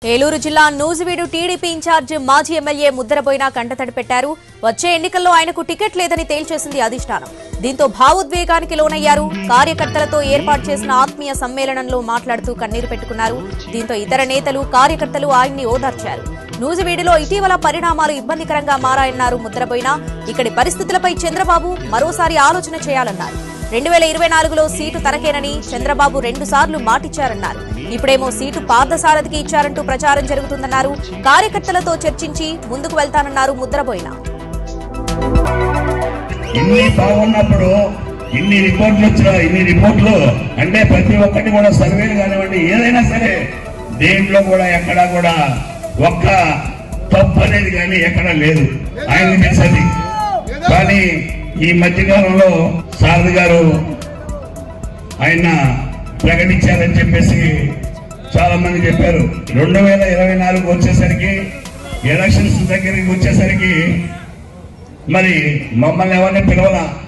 ఏలూరు జిల్లా Nuzvid TDP incharge మాజీ MLA Muddaraboina కంటతడి పెట్టారు వచ్చే ఎన్నికల్లో ఆయనకు టికెట్ లేదని తేల్చేసింది అధిష్టానం దీంతో భావోద్వేగానికి లోనయ్యారు కార్యకర్తలతో ఏర్పాటు చేసిన ఆత్మీయ సమ్మేళనంలో మాట్లాడుతూ కన్నీరు పెట్టుకున్నారు దీంతో ఇతర నేతలు కార్యకర్తలు ఆయన్ని ఓదార్చారు నూజివీడులో ఇటీవల పరిణామాలు ఇబ్బందికరంగా మారాయన్నారు ముద్రబోయిన ఇక్కడి పరిస్థితులపై చంద్రబాబు మరోసారి ఆలోచన చేయాలన్నారు రెండు వేల ఇరవై నాలుగులో సీటు తనకేనని చంద్రబాబు రెండు సార్లు మాటిచ్చారన్నారు ఇప్పుడేమో సీటు పార్థసారథికి ఇచ్చారంటూ ప్రచారం జరుగుతుందన్నారు కార్యకర్తలతో చర్చించి ముందుకు వెళ్తానన్నారు ముద్రబోయిన ఇన్ని బాగున్నప్పుడు ఇన్ని రిపోర్ట్లు వచ్చిన ఇన్ని రిపోర్ట్లు అంటే ప్రతి ఒక్కటి కూడా సర్వేలు కానివ్వండి ఏదైనా సరే దేంట్లో కూడా ఎక్కడా కూడా ఒక్క తప్పు అనేది కానీ ఎక్కడా లేదు ఆయనకి తెలిసింది కానీ ఈ మధ్యకాలంలో సారథి గారు ఆయన ప్రకటించారని చెప్పేసి చాలా మంది చెప్పారు రెండు వేల ఇరవై నాలుగు వచ్చేసరికి ఎలక్షన్స్ దగ్గరికి వచ్చేసరికి మరి మమ్మల్ని ఎవరిని పిలవాల